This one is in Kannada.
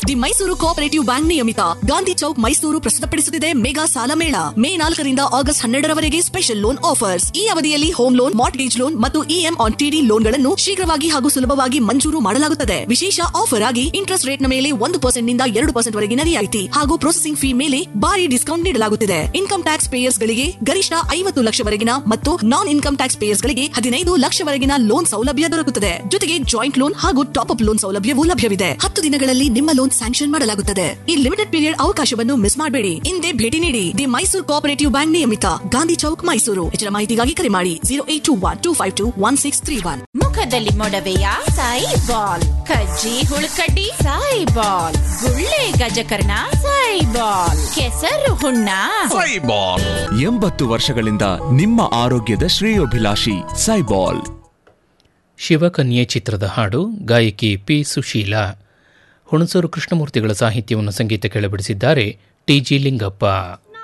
ದಿ ಮೈಸೂರು ಕೋಆಪರೇಟಿವ್ ಬ್ಯಾಂಕ್ ನಿಯಮಿತ ಗಾಂಧಿ ಚೌಕ್ ಮೈಸೂರು ಪ್ರಸ್ತುತಪಡಿಸುತ್ತಿದೆ ಮೆಗಾ ಸಾಲ ಮೇಳ ಮೇ ನಾಲ್ಕರಿಂದ ಆಗಸ್ಟ್ ಹನ್ನೆರಡರವರೆಗೆ ಸ್ಪೆಷಲ್ ಲೋನ್ ಆಫರ್ಸ್ ಈ ಅವಧಿಯಲ್ಲಿ ಹೋಮ್ ಲೋನ್ ಮಾರ್ಟ್ಗೇಜ್ ಲೋನ್ ಮತ್ತು ಇಎಂ ಆನ್ ಟಿಡಿ ಲೋನ್ಗಳನ್ನು ಶೀಘ್ರವಾಗಿ ಹಾಗೂ ಸುಲಭವಾಗಿ ಮಂಜೂರು ಮಾಡಲಾಗುತ್ತದೆ ವಿಶೇಷ ಆಫರ್ ಆಗಿ ಇಂಟ್ರೆಸ್ಟ್ ರೇಟ್ ನ ಮೇಲೆ ಒಂದು ಪರ್ಸೆಂಟ್ ನಿಂದ ಎರಡು ಪರ್ಸೆಂಟ್ ವರೆಗಿನ ರಿಯಾಯಿತಿ ಹಾಗೂ ಪ್ರೊಸೆಸಿಂಗ್ ಫೀ ಮೇಲೆ ಭಾರಿ ಡಿಸ್ಕೌಂಟ್ ನೀಡಲಾಗುತ್ತಿದೆ ಇನ್ಕಮ್ ಟ್ಯಾಕ್ಸ್ ಪೇಯರ್ಸ್ ಗಳಿಗೆ ಗರಿಷ್ಠ ಐವತ್ತು ಲಕ್ಷವರೆಗಿನ ಮತ್ತು ನಾನ್ ಇನ್ಕಮ್ ಟ್ಯಾಕ್ಸ್ ಪೇಯರ್ಸ್ ಗಳಿಗೆ ಹದಿನೈದು ಲಕ್ಷವರೆಗಿನ ಲೋನ್ ಸೌಲಭ್ಯ ದೊರಕುತ್ತದೆ ಜೊತೆಗೆ ಜಾಯಿಂಟ್ ಲೋನ್ ಹಾಗೂ ಟಾಪ್ ಅಪ್ ಲೋನ್ ಸೌಲಭ್ಯವೂ ಲಭ್ಯವಿದೆ ಹತ್ತು ದಿನಗಳಲ್ಲಿ ನಿಮ್ಮ ಲೋನ್ ಸ್ಯಾಂಕ್ಷನ್ ಮಾಡಲಾಗುತ್ತದೆ ಈ ಲಿಮಿಟೆಡ್ ಪೀರಿಯಡ್ ಅವಕಾಶವನ್ನು ಮಿಸ್ ಮಾಡಬೇಡಿ ಹಿಂದೆ ಭೇಟಿ ನೀಡಿ ದಿ ಮೈಸೂರು ಕೋಆಪರೇಟಿವ್ ಬ್ಯಾಂಕ್ ನಿಯಮಿತ ಗಾಂಧಿ ಚೌಕ್ ಮೈಸೂರು ಹೆಚ್ಚಿನ ಮಾಹಿತಿಗಾಗಿ ಕರೆ ಮಾಡಿ zero eight two one two five two one six three one ಮುಖದಲ್ಲಿ ಮೊಡವೆಯ ಸಾಯಿ ಬಾಲ್ ಕಜ್ಜಿ ಹುಳುಕಡ್ಡಿ ಸಾಯಿ ಬಾಲ್ ಗುಳ್ಳೆ ಗಜಕರ್ಣ ಸಾಯಿ ಬಾಲ್ ಕೆಸರು ಹುಣ್ಣ ಎಂಬತ್ತು ವರ್ಷಗಳಿಂದ ನಿಮ್ಮ ಆರೋಗ್ಯದ ಶ್ರೇಯೋಭಿಲಾಷಿ ಸೈಬಾಲ್ ಶಿವಕನ್ಯೆ ಚಿತ್ರದ ಹಾಡು ಗಾಯಕಿ ಪಿ ಸುಶೀಲಾ ಹುಣಸೂರು ಕೃಷ್ಣಮೂರ್ತಿಗಳ ಸಾಹಿತ್ಯವನ್ನು ಸಂಗೀತ ಕೆಳಬಿಡಿಸಿದ್ದಾರೆ ಟಿಜಿ ಲಿಂಗಪ್ಪ